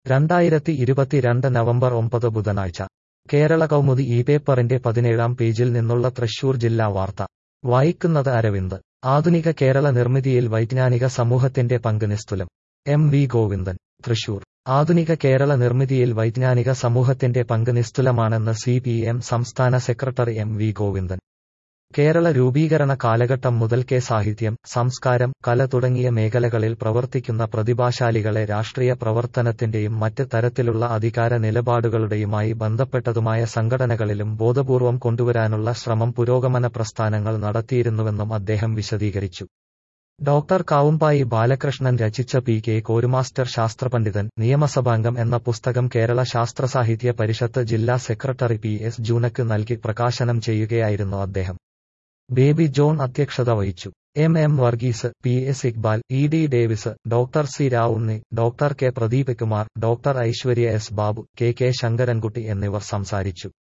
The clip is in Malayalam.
രണ്ടായിരത്തി ഇരുപത്തിരണ്ട് നവംബർ ഒമ്പത് ബുധനാഴ്ച കേരള കൗമുദി ഈ പേപ്പറിന്റെ പതിനേഴാം പേജിൽ നിന്നുള്ള തൃശൂർ ജില്ലാ വാർത്ത വായിക്കുന്നത് അരവിന്ദ് ആധുനിക കേരള നിർമ്മിതിയിൽ വൈജ്ഞാനിക സമൂഹത്തിന്റെ പങ്ക് നിസ്തുലം എം വി ഗോവിന്ദൻ തൃശൂർ ആധുനിക കേരള നിർമ്മിതിയിൽ വൈജ്ഞാനിക സമൂഹത്തിന്റെ പങ്ക് നിസ്തുലമാണെന്ന് സി പി എം സംസ്ഥാന secretary M V Govindan Kerala രൂപീകരണ കാലഘട്ടം മുതൽക്കേ സാഹിത്യം സംസ്കാരം കല തുടങ്ങിയ മേഖലകളിൽ പ്രവർത്തിക്കുന്ന പ്രതിഭാശാലികളെ രാഷ്ട്രീയ പ്രവർത്തനത്തിന്റെയും മറ്റ് തരത്തിലുള്ള അധികാര നിലപാടുകളുടെയുമായി ബന്ധപ്പെട്ടതുമായ സംഘടനകളിലും ബോധപൂർവം കൊണ്ടുവരാനുള്ള ശ്രമം പുരോഗമന പ്രസ്ഥാനങ്ങൾ നടത്തിയിരുന്നുവെന്നും അദ്ദേഹം വിശദീകരിച്ചു ഡോക്ടർ കാവുമ്പായി ബാലകൃഷ്ണൻ രചിച്ച പി കെ കോരുമാസ്റ്റർ ശാസ്ത്രപണ്ഡിതൻ നിയമസഭാംഗം എന്ന പുസ്തകം കേരള ശാസ്ത്രസാഹിത്യ പരിഷത്ത് ജില്ലാ സെക്രട്ടറി പി എസ് ജൂനക്ക് നൽകി പ്രകാശനം ചെയ്യുകയായിരുന്നു അദ്ദേഹം ബേബി ജോൺ അധ്യക്ഷത വഹിച്ചു M M Varghese P S Iqbal E D Davis doctor C Ravunni doctor K Pradeep Kumar doctor Aishwarya S Babu K K Sankarankutty എന്നിവർ സംസാരിച്ചു